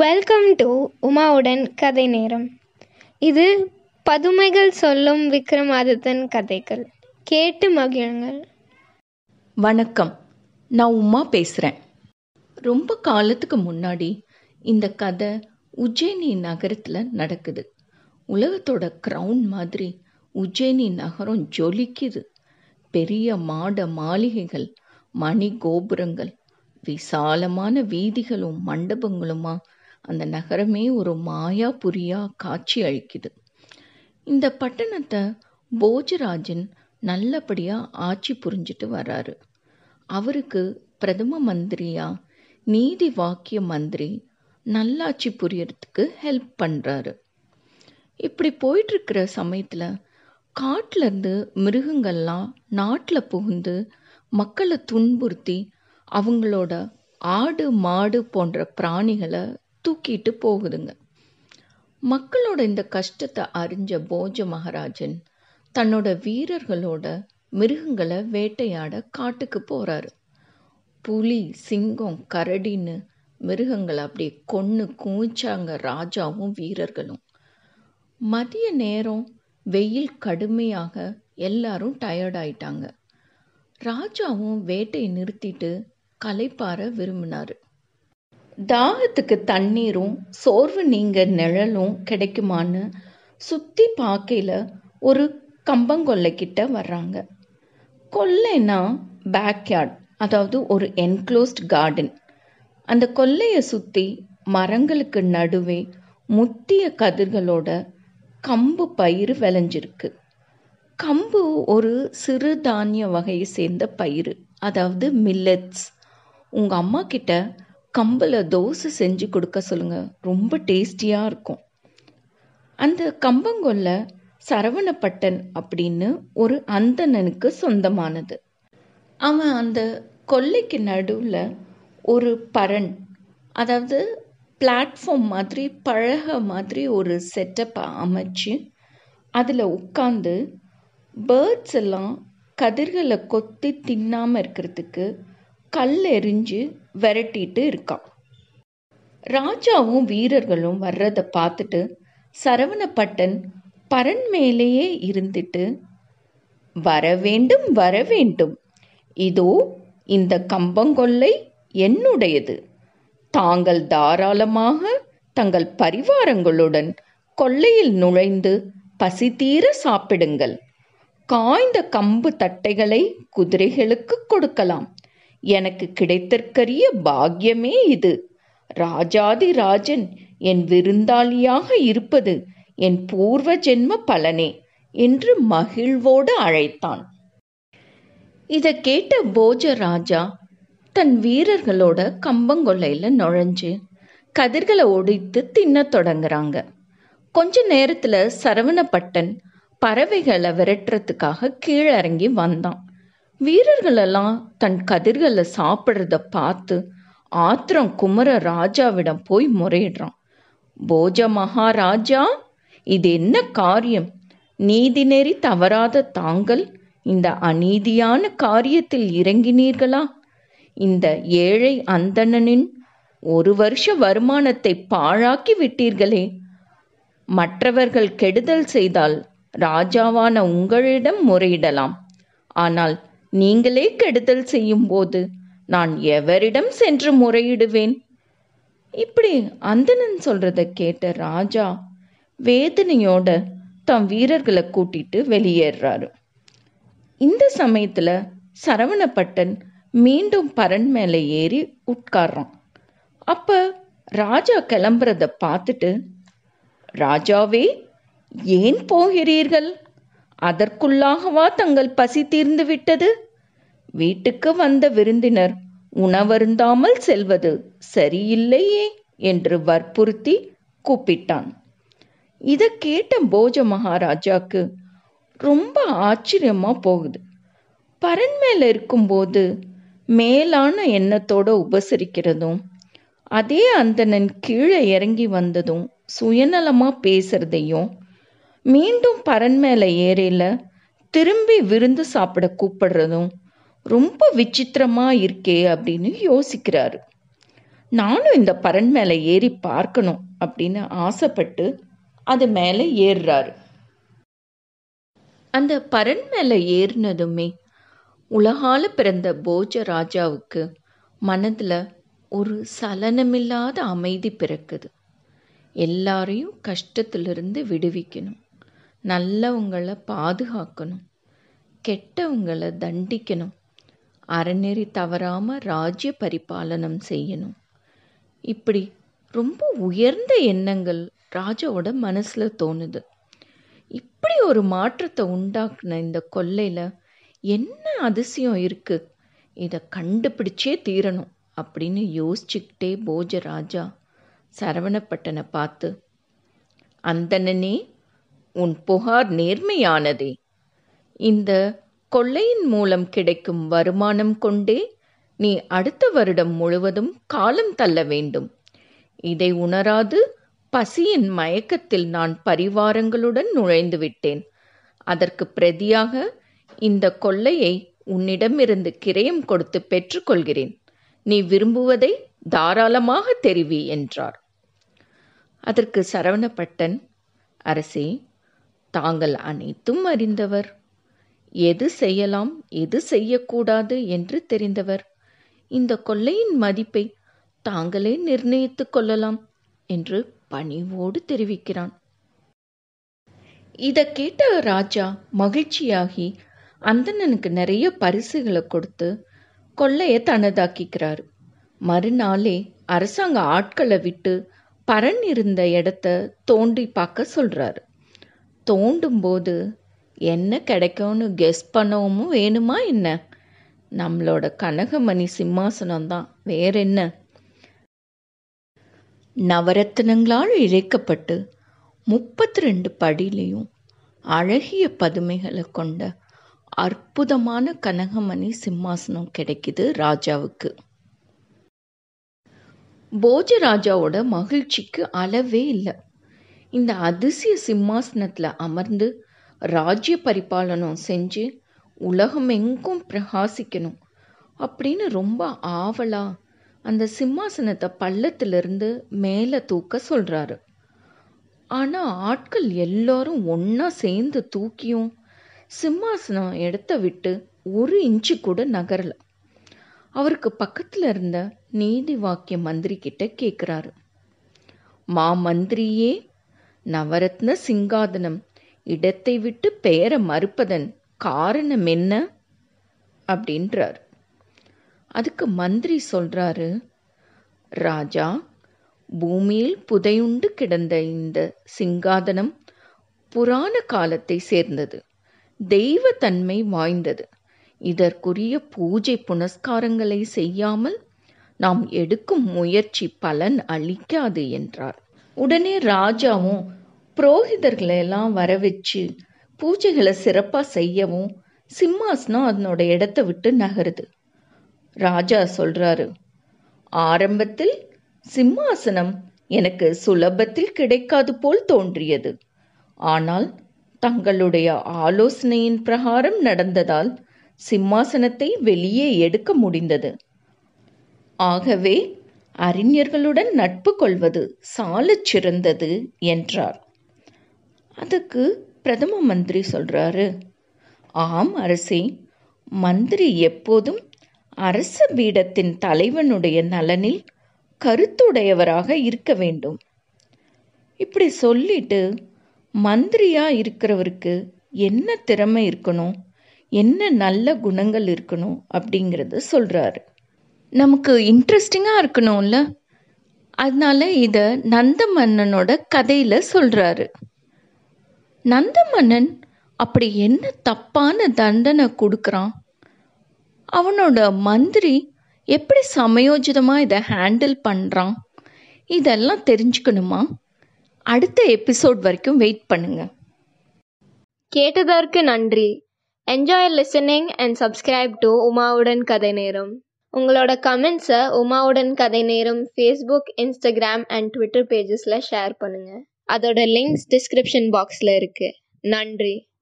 welcome to உமாவுடன் கதை நேரம் இது பதுமைகள் சொல்லும் விக்ரமாதித்தன் கதைகள் கேட்டு மகிழுங்கள் வணக்கம் நான் உமா பேசுகிறேன் ரொம்ப காலத்துக்கு முன்னாடி இந்த கதை உஜ்ஜயினி நகரத்தில் நடக்குது உலகத்தோட க்ரௌன் மாதிரி உஜ்ஜயினி நகரம் ஜொலிக்குது பெரிய மாட மாளிகைகள் மணி கோபுரங்கள் விசாலமான வீதிகளும் மண்டபங்களுமா அந்த நகரமே ஒரு மாயாபுரியா காட்சி அளிக்குது இந்த பட்டணத்தை போஜராஜன் நல்லபடியாக ஆட்சி புரிஞ்சிட்டு வர்றாரு அவருக்கு பிரதம மந்திரியா நீதி வாக்கிய மந்திரி நல்லாட்சி புரியறதுக்கு ஹெல்ப் பண்ணுறாரு இப்படி போயிட்டுருக்கிற சமயத்தில் காட்டிலேருந்து மிருகங்கள்லாம் நாட்டில் புகுந்து மக்களை துன்புறுத்தி அவங்களோட ஆடு மாடு போன்ற பிராணிகளை தூக்கிட்டு போகுதுங்க மக்களோட இந்த கஷ்டத்தை அறிஞ்ச போஜ மகாராஜன் தன்னோட வீரர்களோட மிருகங்களை வேட்டையாட காட்டுக்கு போகிறாரு புலி சிங்கம் கரடின்னு மிருகங்களை அப்படியே கொன்று குவிச்சாங்க ராஜாவும் வீரர்களும் மதிய நேரம் வெயில் கடுமையாக எல்லாரும் டயர்ட் ஆயிட்டாங்க ராஜாவும் வேட்டையை நிறுத்திட்டு களைப்பார விரும்பினார் தாகத்துக்கு தண்ணீரும் சோர்வு நீங்க நிழலும் கிடைக்குமான்னு சுற்றி பார்க்கையில் ஒரு கம்பங்கொல்லை கிட்ட வர்றாங்க கொல்லைனா பேக்யார்ட் அதாவது ஒரு என்க்ளோஸ்ட் கார்டன் அந்த கொல்லையை சுற்றி மரங்களுக்கு நடுவே முத்திய கதிர்களோட கம்பு பயிர் விளைஞ்சிருக்கு கம்பு ஒரு சிறு தானிய வகையை சேர்ந்த பயிர் அதாவது மில்லட்ஸ் உங்கள் அம்மா கிட்ட கம்பில் தோசை செஞ்சு கொடுக்க சொல்லுங்க ரொம்ப டேஸ்டியாக இருக்கும் அந்த கம்பங்கொல்ல சரவணப்பட்டன் அப்படின்னு ஒரு அந்தணனுக்கு சொந்தமானது அவன் அந்த கொல்லைக்கு நடுவில் ஒரு பரண் அதாவது பிளாட்ஃபார்ம் மாதிரி பழக மாதிரி ஒரு செட்டப்பை அமைச்சு அதில் உட்காந்து பேர்ட்ஸ் எல்லாம் கதிர்களை கொத்தி தின்னாமல் இருக்கிறதுக்கு கல் எரிஞ்சு விரட்டிட்டு இருக்கான் ராஜாவும் வீரர்களும் வர்றதை பார்த்துட்டு சரவணப்பட்டன் பரன் மேலேயே இருந்துட்டு வர வேண்டும் வர வேண்டும் இதோ இந்த கம்பங்கொல்லை என்னுடையது தாங்கள் தாராளமாக தங்கள் பரிவாரங்களுடன் கொல்லையில் நுழைந்து பசி தீர சாப்பிடுங்கள் காய்ந்த கம்பு தட்டைகளை குதிரைகளுக்கு கொடுக்கலாம் எனக்கு கிடைத்தற்கரிய பாக்கியமே இது ராஜாதி ராஜன் என் விருந்தாளியாக இருப்பது என் பூர்வ ஜென்ம பலனே என்று மகிழ்வோடு அழைத்தான் இதை கேட்ட போஜ ராஜா தன் வீரர்களோட கம்பங்கொல்லையில் நுழைஞ்சு கதிர்களை ஒடித்து தின்னத் தொடங்குறாங்க கொஞ்ச நேரத்தில் சரவணப்பட்டன் பறவைகளை விரட்டுறதுக்காக கீழே இறங்கி வந்தான் வீரர்களெல்லாம் தன் கதிர்களை சாப்பிட்றத பார்த்து ஆத்திரம் குமர ராஜாவிடம் போய் முறையிடுறான் போஜ மகாராஜா இது என்ன காரியம் நீதி நெறி தவறாத தாங்கள் இந்த அநீதியான காரியத்தில் இறங்கினீர்களா இந்த ஏழை அந்தணனின் ஒரு வருஷ வருமானத்தை பாழாக்கி விட்டீர்களே மற்றவர்கள் கெடுதல் செய்தால் ராஜாவான உங்களிடம் முறையிடலாம் ஆனால் நீங்களே கெடுதல் செய்யும் போது நான் எவரிடம் சென்று முறையிடுவேன் இப்படி அந்தணன் சொல்றத கேட்ட ராஜா வேதனையோட தம் வீரர்களை கூட்டிட்டு வெளியேறாரு இந்த சமயத்துல சரவணப்பட்டன் மீண்டும் பரன் மேலே ஏறி உட்கார்றான் அப்ப ராஜா கிளம்புறத பார்த்துட்டு ராஜாவே ஏன் போகிறீர்கள் அதற்குள்ளாகவா தங்கள் பசி தீர்ந்து விட்டது வீட்டுக்கு வந்த விருந்தினர் உணவருந்தாமல் செல்வது சரியில்லையே என்று வற்புறுத்தி கூப்பிட்டான் இதை கேட்ட போஜ மகாராஜாக்கு ரொம்ப ஆச்சரியமா போகுது பரன் மேல இருக்கும்போது மேலான எண்ணத்தோட உபசரிக்கிறதும் அதே அந்தணன் கீழே இறங்கி வந்ததும் சுயநலமா பேசுறதையும் மீண்டும் பரன் மேல ஏறையில திரும்பி விருந்து சாப்பிட கூப்பிடுறதும் ரொம்ப விசித்திரமா இருக்கே அப்படின்னு யோசிக்கிறாரு நானும் இந்த பறன் மேலே ஏறி பார்க்கணும் அப்படின்னு ஆசைப்பட்டு அது மேலே ஏறுறாரு அந்த பறன் மேலே ஏறினதுமே உலகால பிறந்த போஜ ராஜாவுக்கு மனதில் ஒரு சலனமில்லாத அமைதி பிறக்குது எல்லாரையும் கஷ்டத்திலிருந்து விடுவிக்கணும் நல்லவங்களை பாதுகாக்கணும் கெட்டவங்களை தண்டிக்கணும் அறநெறி தவறாம ராஜ்ய பரிபாலனம் செய்யணும் இப்படி ரொம்ப உயர்ந்த எண்ணங்கள் ராஜாவோட மனசுல தோணுது இப்படி ஒரு மாற்றத்தை உண்டாக்குன இந்த கொல்லையில என்ன அதிசயம் இருக்கு இதை கண்டுபிடிச்சே தீரணும் அப்படின்னு யோசிச்சுக்கிட்டே போஜ ராஜா சரவணப்பட்டனை பார்த்து அந்தணனே உன் புகார் நேர்மையானதே இந்த கொள்ளையின் மூலம் கிடைக்கும் வருமானம் கொண்டே நீ அடுத்த வருடம் முழுவதும் காலம் தள்ள வேண்டும் இதை உணராது பசியின் மயக்கத்தில் நான் பரிவாரங்களுடன் நுழைந்து விட்டேன் அதற்கு பிரதியாக இந்த கொள்ளையை உன்னிடமிருந்து கிரயம் கொடுத்து பெற்றுக்கொள்கிறேன் நீ விரும்புவதை தாராளமாக தெரிவி என்றார் அதற்கு சரவணப்பட்டன் அரசே தாங்கள் அனைத்தும் அறிந்தவர் எது செய்யலாம் எது செய்யக்கூடாது என்று தெரிந்தவர் இந்த கொள்ளையின் மதிப்பை தாங்களே நிர்ணயித்துக் கொள்ளலாம் என்று பணிவோடு தெரிவிக்கிறான் இதை கேட்ட ராஜா மகிழ்ச்சியாகி அந்தணனுக்கு நிறைய பரிசுகளை கொடுத்து கொள்ளைய தனதாக்கிக்கிறாரு மறுநாளே அரசாங்க ஆட்களை விட்டு பரன் இருந்த இடத்த தோண்டி பார்க்க சொல்றாரு தோண்டும் போது என்ன கிடைக்கும்னு கெஸ் பண்ணவும் வேணுமா என்ன நம்மளோட கனகமணி சிம்மாசனம் தான் வேற என்ன நவரத்தினங்களால் இழைக்கப்பட்டு முப்பத்தி ரெண்டு படியிலையும் அழகிய பதுமைகளை கொண்ட அற்புதமான கனகமணி சிம்மாசனம் கிடைக்குது ராஜாவுக்கு போஜராஜாவோட மகிழ்ச்சிக்கு அளவே இல்லை இந்த அதிசய சிம்மாசனத்தில் அமர்ந்து ராஜ்ய பரிபாலனம் செஞ்சு உலகம் எங்கும் பிரகாசிக்கணும் அப்படின்னு ரொம்ப ஆவலா அந்த சிம்மாசனத்தை பள்ளத்திலிருந்து மேலே தூக்க சொல்றாரு ஆனால் ஆட்கள் எல்லாரும் ஒன்றா சேர்ந்து தூக்கியும் சிம்மாசனம் இடத்த விட்டு ஒரு இன்ச்சு கூட நகரல அவருக்கு பக்கத்தில் இருந்த நீதி வாக்கிய மந்திரி கிட்ட கேட்குறாரு மா மந்திரியே நவரத்ன சிங்காதனம் இடத்தை விட்டு பெயர மறுப்பதன் காரணம் என்ன அப்படின்றார் அதுக்கு மந்திரி சொல்றாரு ராஜா பூமியில் புதையுண்டு கிடந்த இந்த சிங்காதனம் புராண காலத்தை சேர்ந்தது தெய்வ தன்மை வாய்ந்தது இதற்குரிய பூஜை புனஸ்காரங்களை செய்யாமல் நாம் எடுக்கும் முயற்சி பலன் அளிக்காது என்றார் உடனே ராஜாவும் புரோகிதர்களை எல்லாம் வர வச்சு பூஜைகளை சிறப்பாக செய்யவும் சிம்மாசனம் அதனோட இடத்த விட்டு நகருது ராஜா சொல்றாரு ஆரம்பத்தில் சிம்மாசனம் எனக்கு சுலபத்தில் கிடைக்காது போல் தோன்றியது ஆனால் தங்களுடைய ஆலோசனையின் பிரகாரம் நடந்ததால் சிம்மாசனத்தை வெளியே எடுக்க முடிந்தது ஆகவே அறிஞர்களுடன் நட்பு கொள்வது சாலச் சிறந்தது என்றார் அதுக்கு பிரதம மந்திரி சொல்றாரு ஆம் அரசே மந்திரி எப்போதும் அரச பீடத்தின் தலைவனுடைய நலனில் கருத்துடையவராக இருக்க வேண்டும் இப்படி சொல்லிட்டு மந்திரியா இருக்கிறவருக்கு என்ன திறமை இருக்கணும் என்ன நல்ல குணங்கள் இருக்கணும் அப்படிங்கிறத சொல்றாரு நமக்கு இன்ட்ரெஸ்டிங்காக இருக்கணும்ல அதனால இதை நந்த மன்னனோட கதையில சொல்றாரு நந்த மன்னன் அப்படி என்ன தப்பான தண்டனை கொடுக்குறான் அவனோட மந்திரி எப்படி சமயோஜிதமாக இதை ஹேண்டில் பண்ணுறான் இதெல்லாம் தெரிஞ்சுக்கணுமா அடுத்த எபிசோட் வரைக்கும் வெயிட் பண்ணுங்க கேட்டதற்கு நன்றி enjoy listening and subscribe to உமாவுடன் கதை நேரம் உங்களோட கமெண்ட்ஸை உமாவுடன் கதை நேரம் ஃபேஸ்புக் இன்ஸ்டாகிராம் அண்ட் ட்விட்டர் பேஜஸில் ஷேர் பண்ணுங்கள் அதோட லிங்க்ஸ் டிஸ்கிரிப்ஷன் பாக்ஸில் இருக்குது நன்றி